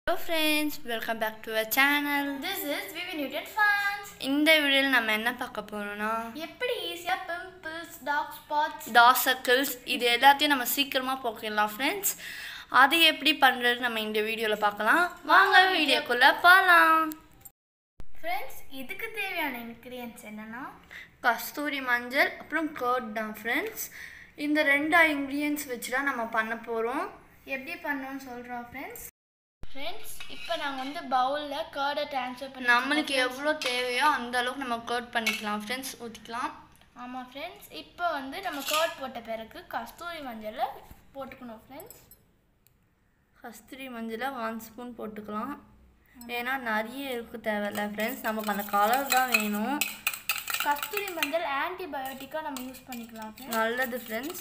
Hello friends welcome back to our channel This is Vivi Newton Fans. இந்த வீடியோவில் நம்ம என்ன பார்க்க போகிறோம்னா எப்படி ஈஸியாக pimples dark spots dark circles இது எல்லாத்தையும் நம்ம சீக்கிரமாக போக்கிடலாம் ஃப்ரெண்ட்ஸ் அது எப்படி பண்ணுறது நம்ம இந்த வீடியோவில் பார்க்கலாம் வாங்க வீடியோக்குள்ளே போகலாம் ஃப்ரெண்ட்ஸ் இதுக்கு தேவையான இன்க்ரீடியன்ஸ் என்னன்னா கஸ்தூரி மஞ்சள் அப்புறம் கர்ட் தான் ஃப்ரெண்ட்ஸ் இந்த ரெண்டு இன்க்ரீடியன்ஸ் வச்சு தான் நம்ம பண்ண போகிறோம் எப்படி பண்ணணும்னு சொல்கிறோம் ஃப்ரெண்ட்ஸ் ஃப்ரெண்ட்ஸ் இப்போ நாங்கள் வந்து பவுலில் கேர்டை ட்ரான்ஸ்ஃபர் பண்ணி நம்மளுக்கு எவ்வளோ தேவையோ அந்த அளவுக்கு நம்ம கர்ட் பண்ணிக்கலாம் ஃப்ரெண்ட்ஸ் ஊற்றிக்கலாம் ஆமாம் ஃப்ரெண்ட்ஸ் இப்போ வந்து நம்ம கேர்ட் போட்ட பிறகு கஸ்தூரி மஞ்சளை போட்டுக்கணும் ஃப்ரெண்ட்ஸ் கஸ்தூரி மஞ்சளை ஒன் ஸ்பூன் போட்டுக்கலாம் ஏன்னா நிறைய இருக்கு தேவையில்ல ஃப்ரெண்ட்ஸ் நமக்கு அந்த கலர் தான் வேணும் கஸ்தூரி மஞ்சள் ஆன்டிபயோட்டிக்காக நம்ம யூஸ் பண்ணிக்கலாம் ஃப்ரெண்ட்ஸ் நல்லது ஃப்ரெண்ட்ஸ்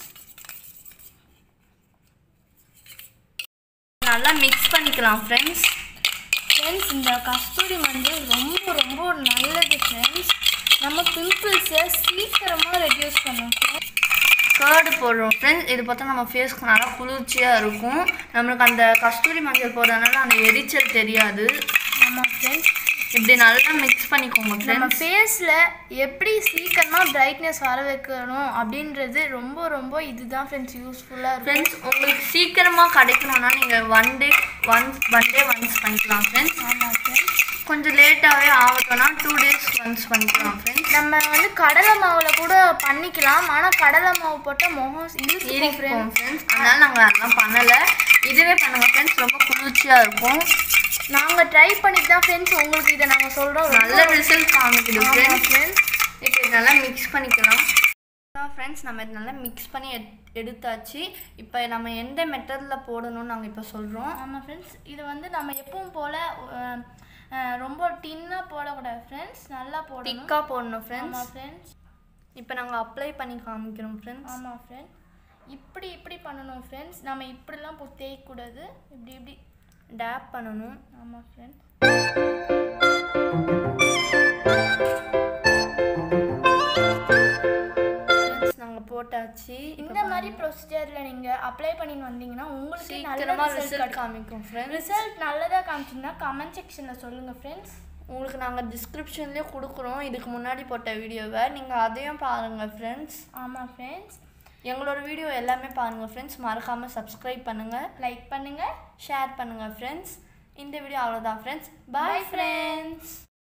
நல்லா மிக்ஸ் பண்ணிக்கலாம் ஃப்ரெண்ட்ஸ் ஃப்ரெண்ட்ஸ் இந்த கஸ்தூரி மஞ்சள் ரொம்ப ரொம்ப நல்லது ஃப்ரெண்ட்ஸ் நம்ம பிம்பிள்ஸை சீக்கிரமாக ரெடியூஸ் பண்ணும் ஃப்ரெண்ட்ஸ் கேர்டு போடுறோம் ஃப்ரெண்ட்ஸ் இது பார்த்தா நம்ம ஃபேஸ்க்கு நல்லா குளிர்ச்சியாக இருக்கும் நம்மளுக்கு அந்த கஸ்தூரி மஞ்சள் போடுறதுனால அந்த எரிச்சல் தெரியாது ஆமாம் ஃப்ரெண்ட்ஸ் இப்படி நல்லா மிக்ஸ் பண்ணிக்கோங்க நம்ம ஃப்ரெண்ட்ஸ் ஃபேஸில் எப்படி சீக்கிரமாக பிரைட்னஸ் வர வைக்கணும் அப்படின்றது ரொம்ப ரொம்ப இதுதான் ஃப்ரெண்ட்ஸ் யூஸ்ஃபுல்லாக இருக்கும் ஃப்ரெண்ட்ஸ் உங்களுக்கு சீக்கிரமாக கிடைக்கணும்னா நீங்கள் one day once one day once பண்ணிக்கலாம் ஃப்ரெண்ட்ஸ் ஆமாம் ஃப்ரெண்ட்ஸ் கொஞ்சம் லேட்டாகவே ஆகட்டும்னா டூ டேஸ் ஒன்ஸ் பண்ணிக்கலாம் ஃப்ரெண்ட்ஸ் நம்ம வந்து கடலை மாவில் கூட பண்ணிக்கலாம் ஆனால் கடலை மாவு போட்டால் முகம் இழுக்கும் இருக்கும் ஃப்ரெண்ட்ஸ் ஃப்ரெண்ட்ஸ் அதனால நாங்கள் அதெல்லாம் பண்ணலை இதுவே பண்ணுங்க ஃப்ரெண்ட்ஸ் ரொம்ப குளிர்ச்சியாக இருக்கும் நாங்கள் ட்ரை பண்ணிட்டு தான் ஃப்ரெண்ட்ஸ் உங்களுக்கு இதை நாங்கள் சொல்கிறோம் நல்ல ரிசல்ட் காமிக்குது ஆமாம் ஃப்ரெண்ட்ஸ் ஃப்ரெண்ட்ஸ் இப்போ இது நல்லா மிக்ஸ் பண்ணிக்கலாம் ஃப்ரெண்ட்ஸ் நம்ம இது நல்லா மிக்ஸ் பண்ணி எட் எடுத்தாச்சு இப்போ நம்ம எந்த மெத்தடில் போடணும்னு நாங்கள் இப்போ சொல்கிறோம் ஆமாம் ஃப்ரெண்ட்ஸ் இது வந்து நம்ம எப்பவும் போல் ரொம்ப டின்னாக போடக்கூடாது ஃப்ரெண்ட்ஸ் நல்லா போடணும் திக்காக போடணும் ஃப்ரெண்ட்ஸ் ஆமாம் ஃப்ரெண்ட்ஸ் இப்போ நாங்கள் அப்ளை பண்ணி காமிக்கிறோம் ஃப்ரெண்ட்ஸ் ஆமாம் ஃப்ரெண்ட் இப்படி இப்படி பண்ணணும் ஃப்ரெண்ட்ஸ் நம்ம இப்படிலாம் போ தேய்க்கக்கூடாது இப்படி இப்படி டேப் பண்ணணும் ஆமாம் ஃப்ரெண்ட்ஸ் ஃப்ரெண்ட்ஸ் நாங்கள் போட்டாச்சு இந்த மாதிரி ப்ரொசீஜரில் நீங்கள் அப்ளை பண்ணின்னு வந்தீங்கன்னா உங்களுக்கு நல்ல சீக்கிரமாக ரிசல்ட் ரிசல்ட் காமிக்கும் ஃப்ரெண்ட்ஸ் ரிசல்ட் நல்லதாக காமிச்சிங்கன்னா கமெண்ட் செக்ஷனில் சொல்லுங்கள் ஃப்ரெண்ட்ஸ் உங்களுக்கு நாங்கள் டிஸ்கிரிப்ஷன்லேயே கொடுக்குறோம் இதுக்கு முன்னாடி போட்ட வீடியோவை நீங்கள் அதையும் பாருங்கள் ஃப்ரெண்ட்ஸ் ஆமாம் ஃப்ரெண்ட்ஸ் எங்களோட வீடியோ எல்லாமே பாருங்கள் ஃப்ரெண்ட்ஸ் மறக்காமல் சப்ஸ்கிரைப் பண்ணுங்கள் லைக் பண்ணுங்கள் ஷேர் பண்ணுங்கள் ஃப்ரெண்ட்ஸ் இந்த வீடியோ அவ்வளோதான் ஃப்ரெண்ட்ஸ் பாய் Bye, ஃப்ரெண்ட்ஸ்